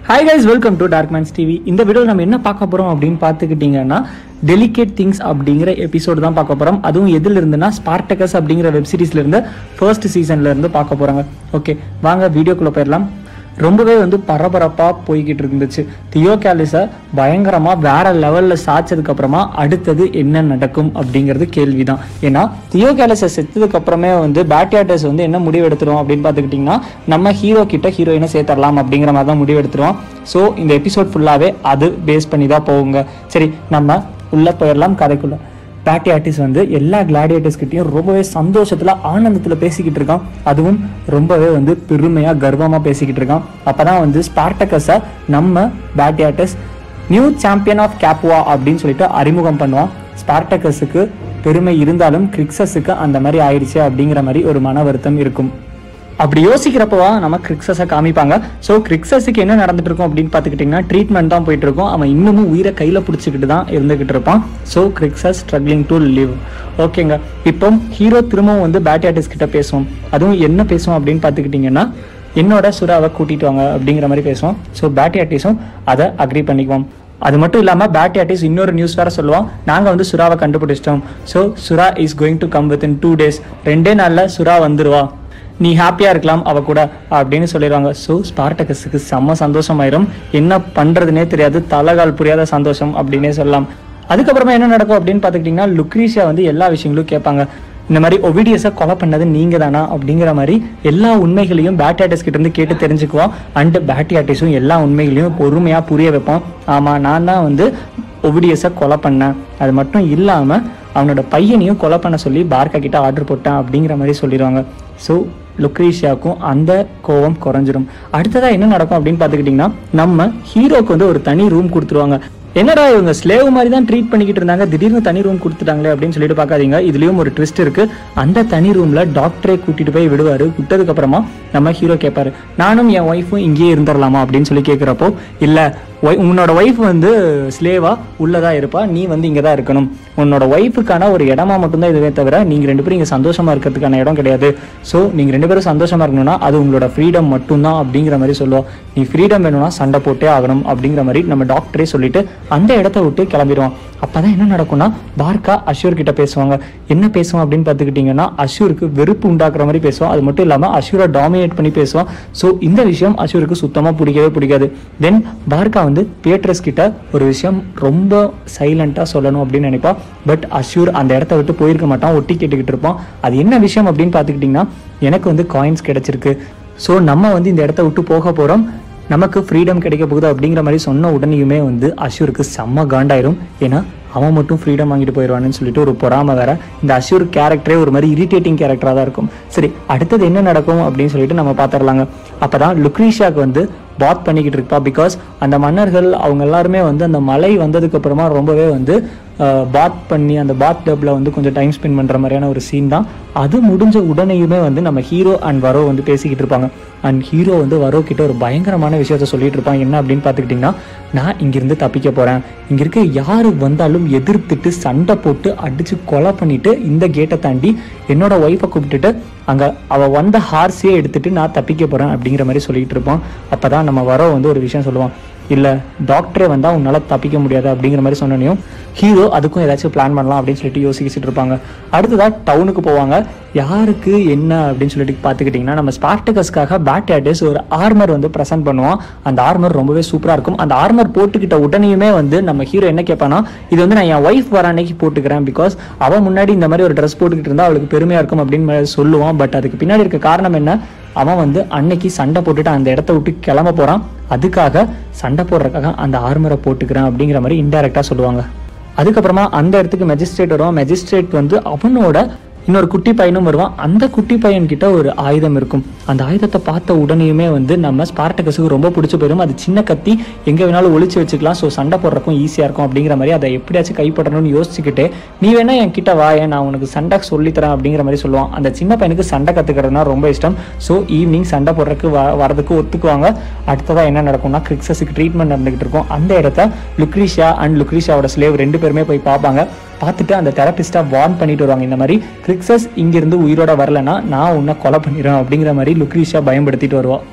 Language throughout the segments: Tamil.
hi guys welcome to dark man's TV இந்த வீடியோவில் நம்ம என்ன பார்க்க போகிறோம் அப்படின்னு பார்த்துக்கிட்டிங்கன்னா டெலிகேட் திங்ஸ் அப்படிங்கிற எபிசோடு தான் பார்க்க போகிறோம் அதுவும் எதில் இருந்துன்னா ஸ்பார்டகஸ் அப்படிங்கிற வெப் சீரிஸ்ல இருந்து ஃபர்ஸ்ட் சீசன்ல இருந்து பார்க்க போகிறாங்க ஓகே வாங்க வீடியோக்குள்ளே போயிடலாம் ரொம்பவே வந்து பரபரப்பாக போய்கிட்டு இருந்துச்சு தியோ கேலிஸை பயங்கரமாக வேற லெவலில் சாய்ச்சதுக்கு அப்புறமா அடுத்தது என்ன நடக்கும் அப்படிங்கிறது கேள்விதான் ஏன்னா தியோ கேலிஸை செத்ததுக்கு அப்புறமே வந்து பேட்டியாட்டர்ஸ் வந்து என்ன முடிவு எடுத்துருவோம் அப்படின்னு பார்த்துக்கிட்டிங்கன்னா நம்ம ஹீரோ கிட்ட ஹீரோயினை சேர்த்தரலாம் அப்படிங்கிற மாதிரி தான் முடிவு எடுத்துருவோம் ஸோ இந்த எபிசோட் ஃபுல்லாகவே அது பேஸ் பண்ணி தான் போகுங்க சரி நம்ம உள்ளே போயிடலாம் கதைக்குள்ள பேட்டி ஆர்டிஸ்ட் வந்து எல்லா கிளாடியேட்டர்ஸ் கிட்டயும் ரொம்பவே சந்தோஷத்துல ஆனந்தத்துல பேசிக்கிட்டு இருக்கான் அதுவும் ரொம்பவே வந்து பெருமையா கர்வமா பேசிக்கிட்டு இருக்கான் அப்பதான் வந்து ஸ்பார்டகஸை நம்ம Batiatus new champion of Capua அப்படின்னு சொல்லிட்டு அறிமுகம் பண்ணுவான் ஸ்பார்டகஸுக்கு பெருமை இருந்தாலும் கிரிக்ஸஸுக்கு அந்த மாதிரி ஆயிடுச்சு அப்படிங்கிற மாதிரி ஒரு மன வருத்தம் இருக்கும் அப்படி யோசிக்கிறப்பவா நம்ம கிரிக்ஸஸை காமிப்பாங்க ஸோ கிரிக்ஸஸுக்கு என்ன நடந்துட்டு இருக்கும் அப்படின்னு பார்த்துக்கிட்டிங்கன்னா ட்ரீட்மெண்ட் தான் போயிட்டு இருக்கும் அவன் இன்னமும் உயிரை கையில் பிடிச்சிக்கிட்டு தான் இருந்துகிட்டு இருப்பான் so Crixus struggling to live ஓகேங்க இப்போ ஹீரோ திரும்பவும் வந்து பேட்டியாட்டிஸ் கிட்ட பேசுவோம் அதுவும் என்ன பேசுவோம் அப்படின்னு பார்த்துக்கிட்டிங்கன்னா என்னோட சுறாவை கூட்டிட்டு வாங்க அப்படிங்கிற மாதிரி பேசுவோம் ஸோ பேட்டியாட்டிஸும் அதை அக்ரி பண்ணிக்குவோம் அது மட்டும் இல்லாமல் பேட்டியாட்டிஸ் இன்னொரு நியூஸ் வேற சொல்லுவோம் நாங்கள் வந்து சுறாவை கண்டுபிடிச்சிட்டோம் ஸோ சுறா is going to come with in two days ரெண்டே நாளில் சுறா வந்துருவா நீ ஹாப்பியாக இருக்கலாம் அவ கூட அப்படின்னு சொல்லிடுவாங்க ஸோ ஸ்பார்டகஸுக்கு செம்ம சந்தோஷமாயிரும் என்ன பண்ணுறதுனே தெரியாது தலகால் புரியாத சந்தோஷம் அப்படின்னே சொல்லலாம் அதுக்கப்புறமா என்ன நடக்கும் அப்படின்னு பார்த்துக்கிட்டிங்கன்னா லுக்ரீஷியா வந்து எல்லா விஷயங்களும் கேட்பாங்க இந்த மாதிரி ஒவிடியஸை கொலை பண்ணது நீங்க தானா அப்படிங்கிற மாதிரி எல்லா உண்மைகளையும் பேட்டியாட்டிஸ் கிட்ட இருந்து கேட்டு தெரிஞ்சுக்குவோம் அண்ட் பேட்டியாட்டிஸும் எல்லா உண்மைகளையும் பொறுமையாக புரிய வைப்போம் ஆமாம் நான் தான் வந்து ஒவிடியஸை கொலை பண்ணேன் அது மட்டும் இல்லாமல் அவனோட பையனையும் கொலை பண்ண சொல்லி பார்க்கா கிட்ட ஆர்டர் போட்டேன் அப்படிங்கிற மாதிரி சொல்லிடுவாங்க ஸோ லுக்ரீஷியாவுக்கும் அந்த கோவம் குறைஞ்சிரும் அடுத்ததாக என்ன நடக்கும் அப்படின்னு பார்த்துக்கிட்டிங்கன்னா நம்ம ஹீரோக்கு வந்து ஒரு தனி ரூம் கொடுத்துருவாங்க என்னடா இவங்க ஸ்லேவ் மாதிரி தான் ட்ரீட் பண்ணிக்கிட்டு இருந்தாங்க திடீர்னு தனி ரூம் கொடுத்துட்டாங்களே அப்படின்னு சொல்லிட்டு பார்க்காதீங்க இதுலயும் ஒரு ட்விஸ்ட் இருக்கு அந்த தனி ரூம்ல டாக்டரே கூட்டிட்டு போய் விடுவாரு விட்டதுக்கு அப்புறமா நம்ம ஹீரோ கேட்பாரு நானும் என் ஒய்ஃபும் இங்கேயே இருந்துடலாமா அப்படின்னு சொல்லி கேட்குறப்போ இல்ல ஒய்- உன்னோட ஒய்ஃப் வந்து ஸ்லேவா உள்ளதா இருப்பா நீ வந்து இங்க தான் இருக்கணும் உன்னோட ஒய்ஃபுக்கான ஒரு இடமா மட்டும்தான் இதுவே தவிர நீங்க ரெண்டு பேரும் இங்க சந்தோஷமா இருக்கிறதுக்கான இடம் கிடையாது ஸோ நீங்க ரெண்டு பேரும் சந்தோஷமா இருக்கணும்னா அது உங்களோட ஃப்ரீடம் மட்டும்தான் அப்படிங்கிற மாதிரி சொல்லுவோம் நீ ஃப்ரீடம் வேணும்னா சண்டை போட்டே ஆகணும் அப்படிங்கிற மாதிரி நம்ம டாக்டரே சொல்லிட்டு அந்த இடத்த விட்டு கிளம்பிடுவோம் அப்பதான் என்ன நடக்கும்னா பார்க்கா அஷூர் கிட்ட பேசுவாங்க என்ன பேசுவோம் அப்படின்னு பார்த்துக்கிட்டிங்கன்னா அஷூருக்கு வெறுப்பு உண்டாக்குற மாதிரி பேசுவோம் அது மட்டும் இல்லாமல் அஷூரை டாமினேட் பண்ணி பேசுவோம் ஸோ இந்த விஷயம் அஷூருக்கு சுத்தமாக பிடிக்கவே பிடிக்காது தென் பார்க்கா வந்து தியேட்டர்ஸ் கிட்ட ஒரு விஷயம் ரொம்ப சைலண்ட்டாக சொல்லணும் அப்படின்னு நினைப்பா பட் அஷூர் அந்த இடத்த விட்டு போயிருக்க மாட்டான் ஒட்டி கேட்டுக்கிட்டு இருப்பான் அது என்ன விஷயம் அப்படின்னு பார்த்துக்கிட்டிங்கன்னா எனக்கு வந்து காயின்ஸ் கிடைச்சிருக்கு ஸோ நம்ம வந்து இந்த இடத்த விட்டு போக போகிறோம் நமக்கு ஃப்ரீடம் கிடைக்க போகுது அப்படிங்கிற மாதிரி சொன்ன உடனேயுமே வந்து அஷூருக்கு செம்ம காண்டாயிரும் ஏன்னா அவன் மட்டும் ஃப்ரீடம் வாங்கிட்டு போயிடுவான்னு சொல்லிட்டு ஒரு பொறாம வேற இந்த அஷூர் கேரக்டரே ஒரு மாதிரி இரிட்டேட்டிங் கேரக்டராக தான் இருக்கும் சரி அடுத்தது என்ன நடக்கும் அப்படின்னு சொல்லிட்டு நம்ம பார்த்துடலாங்க அப்பதான் லுக்ரீஷியாக்கு வந்து பாத் பண்ணிக்கிட்டு இருப்பா பிகாஸ் அந்த மன்னர்கள் அவங்க எல்லாருமே வந்து அந்த மழை வந்ததுக்கு அப்புறமா ரொம்பவே வந்து பாத் பண்ணி அந்த பாத் டப்ல வந்து கொஞ்சம் டைம் ஸ்பெண்ட் பண்ற மாதிரியான ஒரு சீன் தான் அது முடிஞ்ச உடனேயுமே வந்து நம்ம ஹீரோ அண்ட் வரோ வந்து பேசிக்கிட்டு இருப்பாங்க அண்ட் ஹீரோ வந்து வரோ கிட்ட ஒரு பயங்கரமான விஷயத்த சொல்லிட்டு இருப்பான் என்ன அப்படின்னு பார்த்துக்கிட்டிங்கன்னா நான் இங்கிருந்து தப்பிக்க போறேன் இங்க இருக்க யாரு வந்தாலும் எதிர்த்துட்டு சண்டை போட்டு அடிச்சு கொலை பண்ணிட்டு இந்த கேட்டை தாண்டி என்னோட ஒய்ஃபை கூப்பிட்டுட்டு அங்க அவ வந்த ஹார்ஸே எடுத்துட்டு நான் தப்பிக்க போறேன் அப்படிங்கிற மாதிரி சொல்லிட்டு இருப்பான் அப்பதான் நம்ம வரோ வந்து ஒரு விஷயம் சொல்லுவான் இல்ல டாக்டரே வந்தா உன்னால தப்பிக்க முடியாது அப்படிங்கிற மாதிரி சொன்னனையும் ஹீரோ அதுக்கும் ஏதாச்சும் பிளான் பண்ணலாம் அப்படின்னு சொல்லிட்டு யோசிச்சுட்டு இருப்பாங்க அடுத்ததா டவுனுக்கு போவாங்க யாருக்கு என்ன அப்படின்னு சொல்லிட்டு பார்த்துக்கிட்டிங்கன்னா நம்ம ஸ்பார்டகஸ்க்காக பேட் ஆர்டிஸ்ட் ஒரு ஆர்மர் வந்து ப்ரெசென்ட் பண்ணுவான் அந்த ஆர்மர் ரொம்பவே சூப்பராக இருக்கும் அந்த ஆர்மர் போட்டுக்கிட்ட உடனேயுமே வந்து நம்ம ஹீரோ என்ன கேட்பானா இது வந்து நான் என் ஒய்ஃப் வர அன்னைக்கு போட்டுக்கிறேன் பிகாஸ் அவன் முன்னாடி இந்த மாதிரி ஒரு ட்ரெஸ் போட்டுக்கிட்டு இருந்தா அவளுக்கு பெருமையாக இருக்கும் அப்படின்னு மாதிரி சொல்லுவான் பட் அதுக்கு பின்னாடி இருக்க காரணம் என்ன அவன் வந்து அன்னைக்கு சண்டை போட்டுட்டு அந்த இடத்த விட்டு கிளம்ப போறான் அதுக்காக சண்டை போடுறதுக்காக அந்த ஆர்மரை போட்டுக்கிறேன் அப்படிங்கிற மாதிரி இன்டெரக்டா சொல்லுவாங்க அதுக்கப்புறமா அந்த இடத்துக்கு மெஜிஸ்ட்ரேட் வருவான் மெஜிஸ்ட்ரேட் வந்து அவனோட இன்னொரு குட்டி பையனும் வருவான் அந்த குட்டி பையன் கிட்ட ஒரு ஆயுதம் இருக்கும் அந்த ஆயுதத்தை பார்த்த உடனேயுமே வந்து நம்ம ஸ்பார்டகஸுக்கு ரொம்ப பிடிச்சி போயிடும் அது சின்ன கத்தி எங்க வேணாலும் ஒளிச்சு வச்சுக்கலாம் ஸோ சண்டை போடுறக்கும் ஈஸியா இருக்கும் அப்படிங்கிற மாதிரி அதை எப்படியாச்சும் கைப்பற்றணும்னு யோசிச்சுக்கிட்டே நீ வேணா என் கிட்ட வா ஏன் நான் உனக்கு சண்டை சொல்லித்தரேன் அப்படிங்கிற மாதிரி சொல்லுவான் அந்த சின்ன பையனுக்கு சண்டை கத்துக்கிறதுனா ரொம்ப இஷ்டம் ஸோ ஈவினிங் சண்டை போடுறதுக்கு வ வரதுக்கு ஒத்துக்குவாங்க அடுத்ததா என்ன நடக்கும்னா கிரிக்ஸஸுக்கு ட்ரீட்மெண்ட் நடந்துகிட்டு இருக்கும் அந்த இடத்த லுக்ரீஷியா அண்ட் லுக்ரீஷியாவோட ஸ்லேவ் ரெண்டு பேருமே போய் பார்ப்பாங்க பார்த்துட்டு அந்த தெரபிஸ்டா வார்ன் பண்ணிட்டு வருவாங்க இந்த மாதிரி கிரிக்ஸஸ் இங்கிருந்து உயிரோட வரலனா நான் உன்னை கொலை பண்ணிடுறேன் அப்படிங்கிற மாதிரி லுக்ரீஷியா பயன்படுத்திட்டு வருவா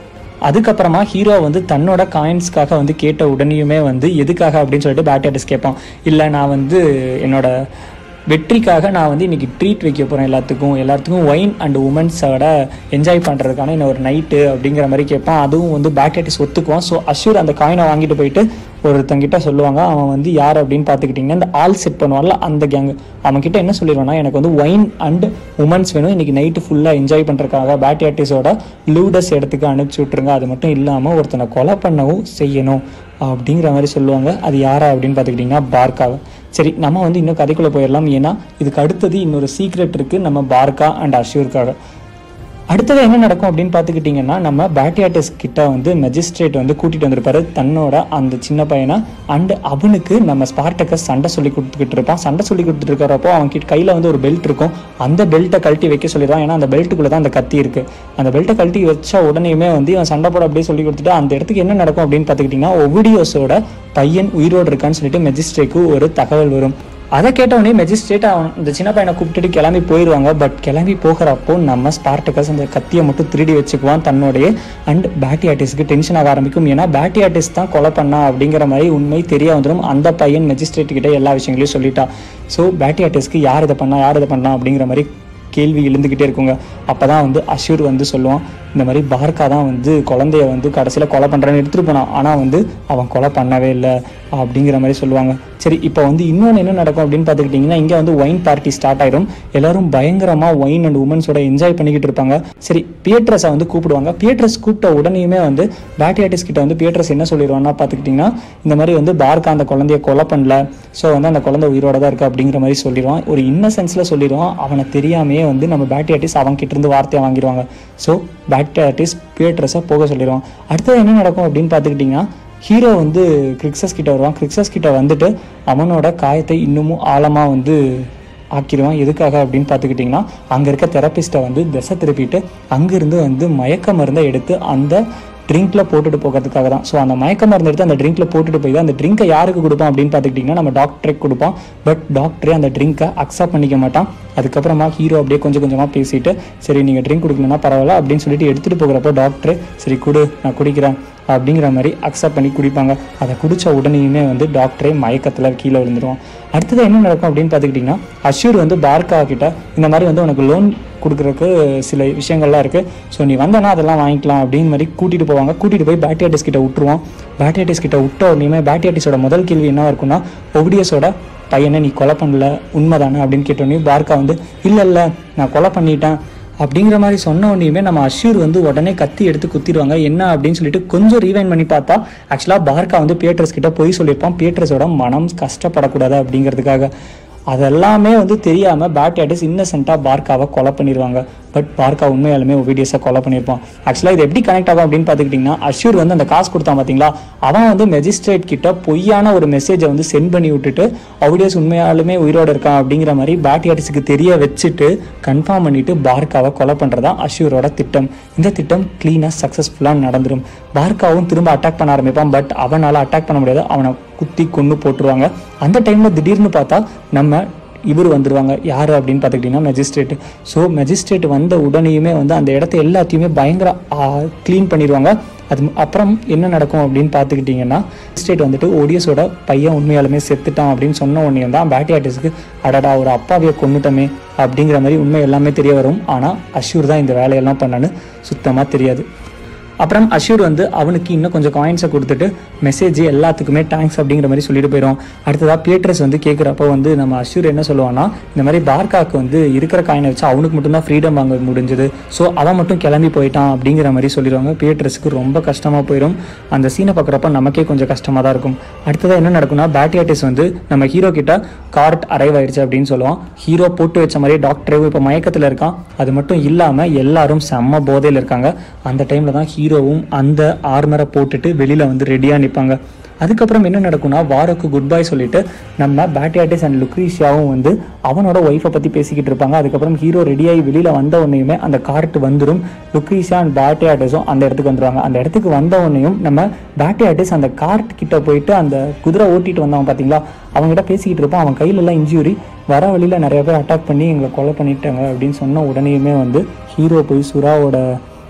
அதுக்கப்புறமா ஹீரோ வந்து தன்னோட காயின்ஸ்க்காக வந்து கேட்ட உடனேயுமே வந்து எதுக்காக அப்படின்னு சொல்லிட்டு பேட்டியாட்டிஸ் கேட்பான் இல்லை நான் வந்து என்னோட வெற்றிக்காக நான் வந்து இன்னைக்கு ட்ரீட் வைக்க போகிறேன் எல்லாத்துக்கும் எல்லாத்துக்கும் ஒயின் அண்ட் உமன்ஸோட என்ஜாய் பண்ணுறதுக்கான இன்னும் ஒரு நைட்டு அப்படிங்கிற மாதிரி கேட்பான் அதுவும் வந்து பேட்டியாட்டிஸ் ஒத்துக்குவான் ஸோ அஷ்யூர் அந்த காயினை வாங்கிட்டு போயிட்டு ஒருத்தங்கிட்ட சொல்லுவாங்க அவன் வந்து யார் அப்படின்னு பார்த்துக்கிட்டிங்கன்னா இந்த ஆல் செட் பண்ணுவான்ல அந்த கேங் அவன்கிட்ட என்ன சொல்லிடுவான்னா எனக்கு வந்து ஒயின் அண்ட் உமன்ஸ் வேணும் இன்னைக்கு நைட்டு ஃபுல்லாக என்ஜாய் பண்ணுறதுக்காக பேட்டியாட்டிஸோட லூடஸ் இடத்துக்கு அனுப்பிச்சி விட்ருங்க அது மட்டும் இல்லாமல் ஒருத்தனை கொலை பண்ணவும் செய்யணும் அப்படிங்கிற மாதிரி சொல்லுவாங்க அது யாரா அப்படின்னு பார்த்துக்கிட்டிங்கன்னா பார்க்காவை சரி நம்ம வந்து இன்னும் கதைக்குள்ளே போயிடலாம் ஏன்னா இதுக்கு அடுத்தது இன்னொரு சீக்ரெட் இருக்குது நம்ம பார்க்கா அண்ட் அஷ்யூருக்காக அடுத்தது என்ன நடக்கும் அப்படின்னு பார்த்துக்கிட்டிங்கன்னா நம்ம பேட்டியாட்டிஸ் கிட்ட வந்து மெஜிஸ்ட்ரேட் வந்து கூட்டிகிட்டு வந்திருப்பாரு தன்னோட அந்த சின்ன பையனை அண்ட் அவனுக்கு நம்ம ஸ்பார்டக்கஸ் சண்டை சொல்லி கொடுத்துக்கிட்டு இருப்பான் சண்டை சொல்லி கொடுத்துட்டு இருக்கிறப்போ அவன் கிட்ட கையில் வந்து ஒரு பெல்ட் இருக்கும் அந்த பெல்ட்டை கழட்டி வைக்க சொல்லிடுவான் ஏன்னா அந்த பெல்ட்டுக்குள்ளே தான் அந்த கத்தி இருக்குது அந்த பெல்ட்டை கழட்டி வச்ச உடனேயுமே வந்து இவன் சண்டை போட அப்படியே சொல்லி கொடுத்துட்டு அந்த இடத்துக்கு என்ன நடக்கும் அப்படின்னு பார்த்துக்கிட்டிங்கன்னா ஒவிடியோஸோட பையன் உயிரோடு இருக்கான்னு சொல்லிட்டு மெஜிஸ்ட்ரேட்க்கு ஒரு தகவல் வரும் அதை கேட்டவொடனே மெஜிஸ்ட்ரேட் அவன் இந்த சின்ன பையனை கூப்பிட்டுட்டு கிளம்பி போயிடுவாங்க பட் கிளம்பி போகிறப்போ நம்ம ஸ்பார்டக்கஸ் அந்த கத்தியை மட்டும் திருடி வச்சுக்குவான் தன்னுடைய அண்ட் பேட்டியாட்டிஸ்க்கு டென்ஷன் ஆக ஆரம்பிக்கும் ஏன்னா பேட்டியாட்டிஸ் தான் கொலை பண்ணா அப்படிங்கிற மாதிரி உண்மை தெரிய வந்துடும் அந்த பையன் மெஜிஸ்ட்ரேட் கிட்ட எல்லா விஷயங்களையும் சொல்லிட்டா ஸோ பேட்டியாட்டிஸ்க்கு யார் இதை பண்ணா யார் இதை பண்ணா அப்படிங்கிற மாதிரி கேள்வி எழுந்துக்கிட்டே இருக்குங்க அப்போ தான் வந்து அஷூர் வந்து சொல்லுவான் இந்த மாதிரி பார்க்கா தான் வந்து குழந்தைய வந்து கடைசியில் கொலை பண்ணுறேன்னு எடுத்துகிட்டு போனான் ஆனால் வந்து அவன் கொலை பண்ணவே இல்லை அப்படிங்கிற மாதிரி சொல்லுவாங்க சரி இப்போ வந்து இன்னொன்று என்ன நடக்கும் அப்படின்னு பார்த்துக்கிட்டிங்கன்னா இங்கே வந்து ஒயின் பார்ட்டி ஸ்டார்ட் ஆயிடும் எல்லாரும் பயங்கரமாக ஒயின் அண்ட் உமன்ஸோட என்ஜாய் பண்ணிக்கிட்டு இருப்பாங்க சரி பியட்ரஸை வந்து கூப்பிடுவாங்க பியட்ரஸ் கூப்பிட்ட உடனேயுமே வந்து பேட்டியாட்டிஸ் கிட்ட வந்து பியட்ரஸ் என்ன சொல்லிடுவான்னா பார்த்துக்கிட்டிங்கன்னா இந்த மாதிரி வந்து பார்க்கா அந்த குழந்தைய கொலை பண்ணல ஸோ வந்து அந்த குழந்தை உயிரோட தான் இருக்கு அப்படிங்கிற மாதிரி சொல்லிடுவான் ஒரு இன்னசென்ஸில் சொல்லிடுவான் அவனை தெரியாமையே வந்து நம்ம பேட்டியாட்டிஸ் அவங்க கிட்ட இருந்து வார்த்தையை வாங்கிடுவாங்க ஸோ பேட்டியாட்டிஸ் பியட்ரஸை போக சொல்லிடுவான் அடுத்தது என்ன நடக்கும் அப்படின்னு பார்த்துக்கிட்டிங்கன்னா ஹீரோ வந்து கிரிக்ஸஸ் கிட்ட வருவான் கிரிக்ஸஸ் கிட்ட வந்துட்டு அவனோட காயத்தை இன்னமும் ஆழமாக வந்து ஆக்கிடுவான் எதுக்காக அப்படின்னு பார்த்துக்கிட்டிங்கன்னா அங்கே இருக்க தெரப்பிஸ்ட்டை வந்து திசை திருப்பிட்டு அங்கேருந்து வந்து மயக்க மருந்தை எடுத்து அந்த ட்ரிங்க்ல போட்டுட்டு போகிறதுக்காக தான் ஸோ அந்த மயக்க மருந்து எடுத்து அந்த ட்ரிங்க்ல போட்டுட்டு போய் அந்த ட்ரிங்கை யாருக்கு கொடுப்பான் அப்படின்னு பார்த்துக்கிட்டிங்கன்னா நம்ம டாக்டருக்கு கொடுப்பான் பட் டாக்டரே அந்த ட்ரிங்கை அக்செப்ட் பண்ணிக்க மாட்டான் அதுக்கப்புறமா ஹீரோ அப்படியே கொஞ்சம் கொஞ்சமாக பேசிட்டு சரி நீங்கள் ட்ரிங்க் குடிக்கலன்னா பரவாயில்ல அப்படின்னு சொல்லிட்டு எடுத்துகிட்டு போகிறப்போ டாக்டர் சரி குடு நான் குடிக்கிறேன் அப்படிங்கிற மாதிரி அக்செப்ட் பண்ணி குடிப்பாங்க அதை குடித்த உடனேயுமே வந்து டாக்டரே மயக்கத்தில் கீழே விழுந்துருவான் அடுத்தது என்ன நடக்கும் அப்படின்னு பார்த்துக்கிட்டிங்கன்னா அஷூர் வந்து பார்க்கா கிட்ட இந்த மாதிரி வந்து உனக்கு லோன் கொடுக்குறதுக்கு சில விஷயங்கள்லாம் இருக்குது ஸோ நீ வந்தனா அதெல்லாம் வாங்கிக்கலாம் அப்படின்னு மாதிரி கூட்டிகிட்டு போவாங்க கூட்டிகிட்டு போய் பேட்டியாட்டிஸ் கிட்ட விட்டுருவோம் பேட்டியாட்டிஸ் கிட்ட விட்ட உடனே பேட்டியாட்டிஸோட முதல் கேள்வி என்ன இருக்குன்னா ஒவிடியஸோட பையனை நீ கொலை பண்ணல உண்மைதானே அப்படின்னு கேட்டோடனே பார்க்கா வந்து இல்லை இல்லை நான் கொலை பண்ணிட்டேன் அப்படிங்கிற மாதிரி சொன்ன உடனேயுமே நம்ம அஷ்யூர் வந்து உடனே கத்தி எடுத்து குத்திடுவாங்க என்ன அப்படின்னு சொல்லிட்டு கொஞ்சம் ரீவைன் பண்ணி பார்த்தா ஆக்சுவலாக பார்க்கா வந்து பியேட்ரஸ் கிட்ட போய் சொல்லியிருப்பான் பியேட்ரஸோட மனம் கஷ்டப்படக்கூடாது அப்படிங்கிறதுக்காக அதெல்லாமே வந்து தெரியாமல் பேட்டியாட்டிஸ் இன்னசென்ட்டாக பார்க்காவை கொலை பண்ணிடுவாங்க பட் பார்க்கா உண்மையாலுமே ஒவிடியஸாக கொலை பண்ணியிருப்பான் ஆக்சுவலாக இது எப்படி கனெக்ட் ஆகும் அப்படின்னு பார்த்துக்கிட்டிங்கன்னா அஷ்யூர் வந்து அந்த காசு கொடுத்தான் பார்த்தீங்களா அவன் வந்து மெஜிஸ்ட்ரேட் கிட்ட பொய்யான ஒரு மெசேஜை வந்து சென்ட் பண்ணி விட்டுட்டு ஒவிடியஸ் உண்மையாலுமே உயிரோடு இருக்கான் அப்படிங்கிற மாதிரி பேட்டியாட்டிஸுக்கு தெரிய வச்சுட்டு கன்ஃபார்ம் பண்ணிட்டு பார்க்காவை கொலை பண்ணுறதா அஷ்யூரோட திட்டம் இந்த திட்டம் க்ளீனாக சக்ஸஸ்ஃபுல்லாக நடந்துடும் பார்க்காவும் திரும்ப அட்டாக் பண்ண ஆரம்பிப்பான் பட் அவனால் அட்டாக் பண்ண முடியாது அவனை குத்தி கொண்டு போட்டுருவாங்க அந்த டைமில் திடீர்னு பார்த்தா நம்ம இவர் வந்துடுவாங்க யார் அப்படின்னு பார்த்துக்கிட்டிங்கன்னா மெஜிஸ்ட்ரேட் ஸோ மெஜிஸ்ட்ரேட் வந்த உடனேயுமே வந்து அந்த இடத்த எல்லாத்தையுமே பயங்கர க்ளீன் பண்ணிடுவாங்க அது அப்புறம் என்ன நடக்கும் அப்படின்னு பார்த்துக்கிட்டிங்கன்னா மெஜிஸ்ட்ரேட் வந்துட்டு ஓடியஸோட பையன் உண்மையாலுமே செத்துட்டான் அப்படின்னு சொன்ன உடனே தான் பேட்டியாட்டிஸ்க்கு அடடா ஒரு அப்பாவியை கொண்டுட்டோமே அப்படிங்கிற மாதிரி உண்மை எல்லாமே தெரிய வரும் ஆனால் அஷ்யூர் தான் இந்த வேலையெல்லாம் பண்ணான்னு சுத்தமாக தெரியாது அப்புறம் அஷ்யூர் வந்து அவனுக்கு இன்னும் கொஞ்சம் காயின்ஸை கொடுத்துட்டு மெசேஜ் எல்லாத்துக்குமே தேங்க்ஸ் அப்படிங்கிற மாதிரி சொல்லிட்டு போயிடும் அடுத்ததாக பியேட்ரஸ் வந்து கேட்குறப்போ வந்து நம்ம அஷ்யூர் என்ன சொல்லுவான்னா இந்த மாதிரி பார்க்காக்கு வந்து இருக்கிற காயினை வச்சு அவனுக்கு மட்டும்தான் ஃப்ரீடம் வாங்க முடிஞ்சது ஸோ அவன் மட்டும் கிளம்பி போயிட்டான் அப்படிங்கிற மாதிரி சொல்லிடுவாங்க பியேட்ரஸுக்கு ரொம்ப கஷ்டமாக போயிடும் அந்த சீனை பார்க்குறப்ப நமக்கே கொஞ்சம் கஷ்டமாக தான் இருக்கும் அடுத்ததாக என்ன நடக்கும்னா பேட்டியாட்டிஸ் வந்து நம்ம ஹீரோ கிட்ட கார்ட் அரைவ் ஆயிடுச்சு அப்படின்னு சொல்லுவான் ஹீரோ போட்டு வச்ச மாதிரியே டாக்டரே இப்போ மயக்கத்தில் இருக்கான் அது மட்டும் இல்லாமல் எல்லாரும் செம்ம போதையில் இருக்காங்க அந்த டைமில் தான் ஹீரோவும் அந்த ஆர்மரை போட்டுட்டு வெளியில் வந்து ரெடியாக நிற்பாங்க அதுக்கப்புறம் என்ன நடக்கும்னா வாரோக்கு குட் பை சொல்லிட்டு நம்ம பேட்டியாட்டிஸ் அண்ட் லுக்ரீஷியாவும் வந்து அவனோட ஒய்ஃபை பற்றி பேசிக்கிட்டு இருப்பாங்க அதுக்கப்புறம் ஹீரோ ரெடியாகி வெளியில் வந்த உடனேயுமே அந்த கார்ட் வந்துடும் லுக்ரீஷியா அண்ட் பேட்டியாட்டிஸும் அந்த இடத்துக்கு வந்துருவாங்க அந்த இடத்துக்கு வந்த உடனேயும் நம்ம பேட்டியாட்டிஸ் அந்த கார்ட் கிட்ட போயிட்டு அந்த குதிரை ஓட்டிட்டு வந்தவன் பார்த்தீங்களா அவங்ககிட்ட பேசிக்கிட்டு இருப்பான் அவன் கையிலலாம் இன்ஜுரி வர வழியில் நிறைய பேர் அட்டாக் பண்ணி எங்களை கொலை பண்ணிட்டாங்க அப்படின்னு சொன்ன உடனேயுமே வந்து ஹீரோ போய் சுறாவோட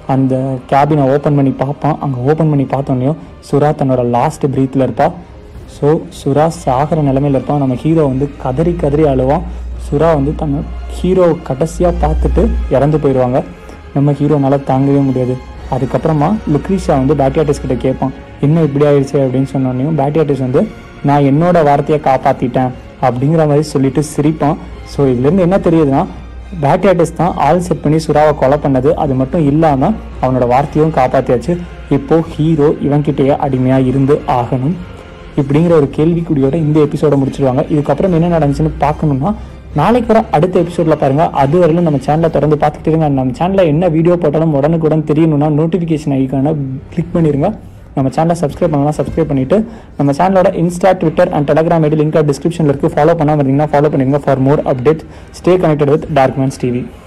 அந்த கேபினை ஓப்பன் பண்ணி பார்ப்பான் அங்கே ஓப்பன் பண்ணி பார்த்தோன்னே சுறா தன்னோட லாஸ்ட் ப்ரீத்தில் இருப்பா ஸோ சுறா சாகிற நிலமையில இருப்பான் நம்ம ஹீரோ வந்து கதறி கதறி அழுவான் சுறா வந்து தன்னை ஹீரோ கடைசியாக பார்த்துட்டு இறந்து போயிடுவாங்க நம்ம ஹீரோனால தாங்கவே முடியாது அதுக்கப்புறமா லுக்ரீஷா வந்து பேட்டியாட்டிஸ் கிட்ட கேட்பான் என்ன இப்படி ஆயிடுச்சு அப்படின்னு சொன்னோன்னையும் பேட்டியாட்டிஸ் வந்து நான் என்னோட வார்த்தையை காப்பாற்றிட்டேன் அப்படிங்கிற மாதிரி சொல்லிட்டு சிரிப்பான் ஸோ இதுலேருந்து என்ன தெரியுதுன்னா பேட்டியாட்டிஸ் தான் ஆள் செட் பண்ணி சுறாவை கொலை பண்ணது அது மட்டும் இல்லாமல் அவனோட வார்த்தையும் காப்பாற்றியாச்சு இப்போ ஹீரோ இவன்கிட்டயே அடிமையாக இருந்து ஆகணும் இப்படிங்கிற ஒரு கேள்விக்குடியோட இந்த எபிசோட முடிச்சிருவாங்க இதுக்கப்புறம் என்ன நடந்துச்சுன்னு பார்க்கணும்னா நாளைக்கு வர அடுத்த எபிசோடில் பாருங்கள் அது வரையிலும் நம்ம சேனலை தொடர்ந்து பார்த்துட்டு இருங்க நம்ம சேனலில் என்ன வீடியோ போட்டாலும் உடனுக்குடன் தெரியணும்னா நோட்டிஃபிகேஷன் ஐக்கான கிளிக் பண்ணிடுங்க நம்ம சேனலை சப்ஸ்கிரைப் பண்ணலாம் சப்ஸ்கிரைப் பண்ணிட்டு நம்ம சேனலோட Insta Twitter and Telegram ID link டிஸ்கிரிப்ஷனில் இருக்குது ஃபாலோ பண்ணாமல் இருந்தீங்கன்னா ஃபாலோ பண்ணிடுங்க for more update stay connected with dark man's TV